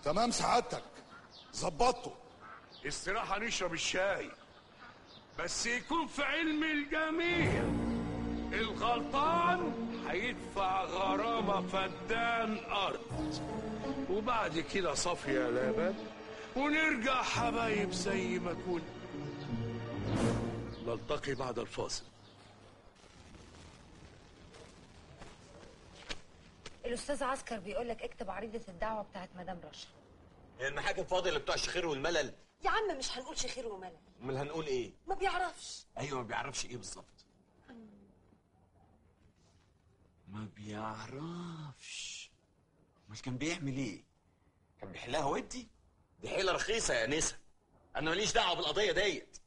تمام سعادتك ظبطته استراحة نشرب الشاي بس يكون في علم الجميع الغلطان هيدفع غرامة فدان أرض وبعد كده صافية لبن ونرجع حبايب زي ما كنا نلتقي بعد الفاصل الاستاذ عسكر بيقول لك اكتب عريضه الدعوه بتاعت مدام رشا هي المحاكم فاضيه بتوع الشخير والملل يا عم مش هنقول خير وملل امال هنقول ايه ما بيعرفش ايوه ما بيعرفش ايه بالظبط ما بيعرفش امال كان بيعمل ايه كان بيحلها ودي دي حيله رخيصه يا نسا انا ماليش دعوه بالقضيه ديت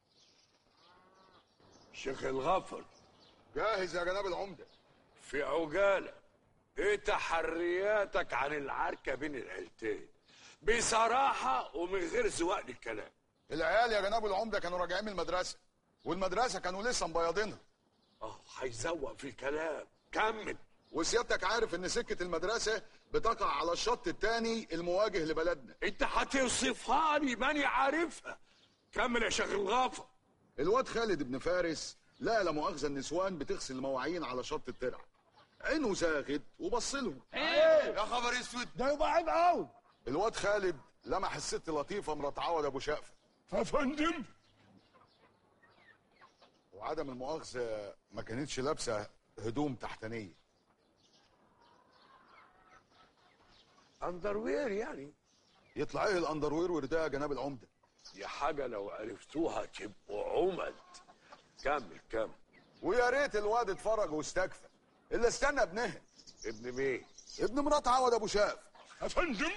شيخ الغفر جاهز يا جناب العمده في عجالة ايه تحرياتك عن العركة بين العيلتين بصراحة ومن غير زواق للكلام العيال يا جناب العمده كانوا راجعين من المدرسه والمدرسه كانوا لسه مبيضينها اه هيزوق في الكلام كمل وسيادتك عارف ان سكه المدرسه بتقع على الشط الثاني المواجه لبلدنا انت هتوصفها لي ماني عارفها كمل يا شيخ الغفر الواد خالد بن فارس لقى لا مؤاخذه النسوان بتغسل المواعين على شط الترع عينه زاغت وبص لهم يا خبر اسود ده يبقى عيب قوي الواد خالد لمح الست لطيفه مرات عوض ابو شقفه يا فندم وعدم المؤاخذه ما كانتش لابسه هدوم تحتانيه اندروير يعني يطلع ايه الاندروير ورداء يا جناب العمده دي حاجة لو عرفتوها تبقوا عمد كمل كمل ويا ريت الواد اتفرج واستكفى اللي استنى ابنها ابن مين؟ ابن مرات عوض ابو شاف يا فندم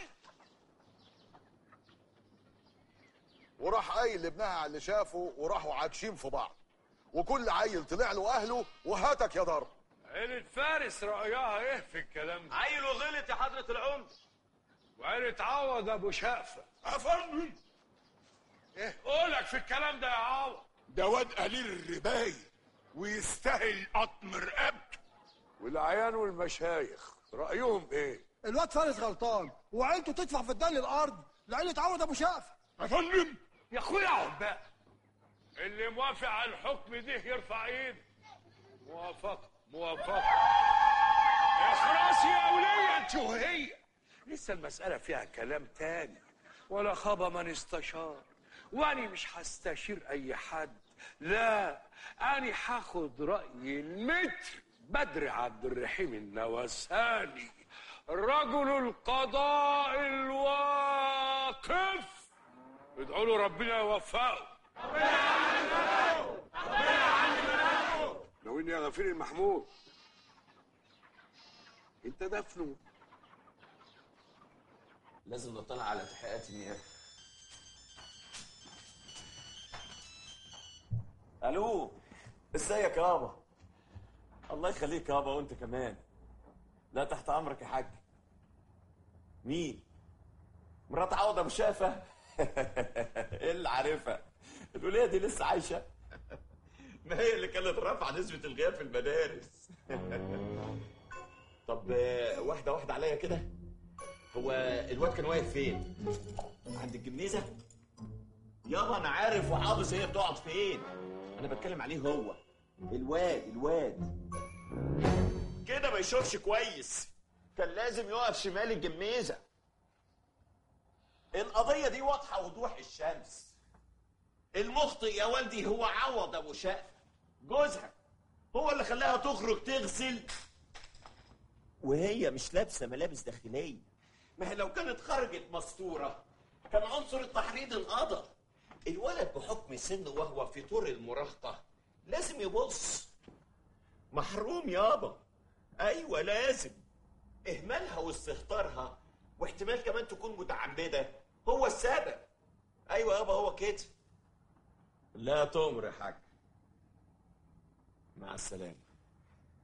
وراح قايل لابنها على اللي شافه وراحوا عاكشين في بعض وكل عيل طلع له اهله وهاتك يا ضرب عيلة فارس رأيها ايه في الكلام ده؟ عيل وغلط يا حضره العمده وعيلة عوض ابو شقفة يا فندم ايه قولك في الكلام ده يا عوض ده واد قليل الرباية ويستاهل قطم رقبته والعيان والمشايخ رأيهم ايه؟ الواد فارس غلطان وعيلته تدفع في الدل الارض لعيله عوض ابو شقفه يا فندم يا اخويا اقعد بقى اللي موافق على الحكم ده يرفع ايده موافقة موافقة اخرس يا ولية انت وهي لسه المسألة فيها كلام تاني ولا خاب من استشار واني مش هستشير اي حد لا اني هاخد رأي المتر بدر عبد الرحيم النواساني رجل القضاء الواقف ادعوا له ربنا يوفقه ناويين يا غفير المحمود انت دفنه لازم نطلع على تحقيقات النيابه الو ازيك يابا الله يخليك يابا وانت كمان لا تحت امرك يا حاج مين مرات عوض ابو شافه ايه اللي عارفها الوليه دي لسه عايشه ما هي اللي كانت رافعه نسبه الغياب في المدارس طب آه، واحده واحده عليا كده هو الواد كان واقف فين عند الجميزه يابا انا عارف وحافظ هي بتقعد فين انا بتكلم عليه هو الواد الواد كده ما يشوفش كويس كان لازم يقف شمال الجميزه القضيه دي واضحه وضوح الشمس المخطئ يا والدي هو عوض ابو شقف جوزها هو اللي خلاها تخرج تغسل وهي مش لابسه ملابس داخليه ما هي لو كانت خرجت مستوره كان عنصر التحريض انقضى الولد بحكم سنه وهو في طور المراهقه لازم يبص محروم يابا ايوه لازم اهمالها واستهتارها واحتمال كمان تكون متعمده هو السبب ايوه يابا هو كده لا تؤمر يا حاج مع السلامه